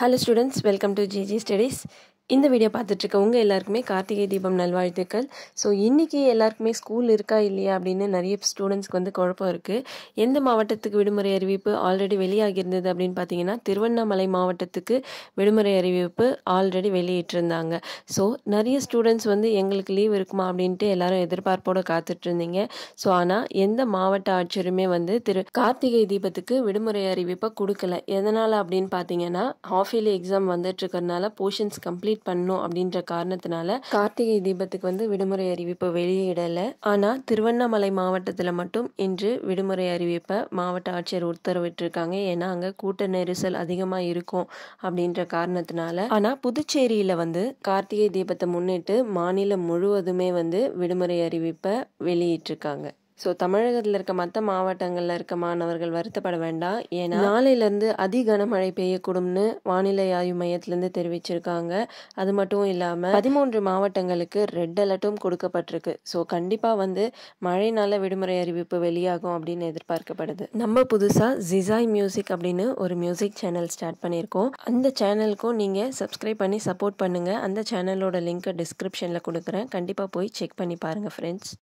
hello students welcome to GG studies இந்த video பார்த்துட்ருக்க உங்கள் எல்லாருக்குமே கார்த்திகை தீபம் நல்வாழ்த்துக்கள் ஸோ இன்றைக்கி எல்லாருக்குமே ஸ்கூல் இருக்கா இல்லையா அப்படின்னு நிறைய ஸ்டூடெண்ட்ஸ்க்கு வந்து குழப்பம் இருக்குது எந்த மாவட்டத்துக்கு விடுமுறை அறிவிப்பு ஆல்ரெடி வெளியாகியிருந்தது அப்படின்னு பார்த்தீங்கன்னா திருவண்ணாமலை மாவட்டத்துக்கு விடுமுறை அறிவிப்பு ஆல்ரெடி வெளியிட்டிருந்தாங்க ஸோ நிறைய ஸ்டூடெண்ட்ஸ் வந்து எங்களுக்கு லீவ் இருக்குமா அப்படின்ட்டு எல்லாரும் எதிர்பார்ப்போடு காத்துட்ருந்தீங்க ஸோ ஆனால் எந்த மாவட்ட ஆட்சியருமே வந்து திரு கார்த்திகை தீபத்துக்கு விடுமுறை அறிவிப்பை கொடுக்கல எதனால் அப்படின்னு பார்த்தீங்கன்னா ஹாஃப் இயர்லி எக்ஸாம் வந்துட்டு இருக்கறனால போர்ஷன்ஸ் கம்ப்ளீட் பண்ணணும் அப்படின்ற காரணத்தினால கார்த்திகை தீபத்துக்கு வந்து விடுமுறை அறிவிப்பு வெளியிடலை ஆனால் திருவண்ணாமலை மாவட்டத்தில் மட்டும் இன்று விடுமுறை அறிவிப்பை மாவட்ட ஆட்சியர் உத்தரவிட்டிருக்காங்க ஏன்னா அங்கே கூட்ட நெரிசல் அதிகமாக இருக்கும் அப்படின்ற காரணத்தினால ஆனால் புதுச்சேரியில் வந்து கார்த்திகை தீபத்தை முன்னிட்டு மாநிலம் முழுவதுமே வந்து விடுமுறை அறிவிப்பை வெளியிட்டிருக்காங்க ஸோ தமிழகத்தில் இருக்க மற்ற மாவட்டங்களில் இருக்க மாணவர்கள் வருத்தப்பட வேண்டாம் ஏன்னா நாளையிலேருந்து அதி கனமழை பெய்யக்கூடும்னு வானிலை ஆய்வு மையத்திலேருந்து தெரிவிச்சிருக்காங்க அது மட்டும் இல்லாமல் பதிமூன்று மாவட்டங்களுக்கு ரெட் அலர்ட்டும் கொடுக்கப்பட்டிருக்கு ஸோ கண்டிப்பாக வந்து மழைனால விடுமுறை அறிவிப்பு வெளியாகும் அப்படின்னு எதிர்பார்க்கப்படுது நம்ம புதுசாக ஜிசாய் மியூசிக் அப்படின்னு ஒரு மியூசிக் சேனல் ஸ்டார்ட் பண்ணியிருக்கோம் அந்த சேனலுக்கும் நீங்கள் சப்ஸ்கிரைப் பண்ணி சப்போர்ட் பண்ணுங்கள் அந்த சேனலோட லிங்க்கை டிஸ்கிரிப்ஷனில் கொடுக்குறேன் கண்டிப்பாக போய் செக் பண்ணி பாருங்கள் ஃப்ரெண்ட்ஸ்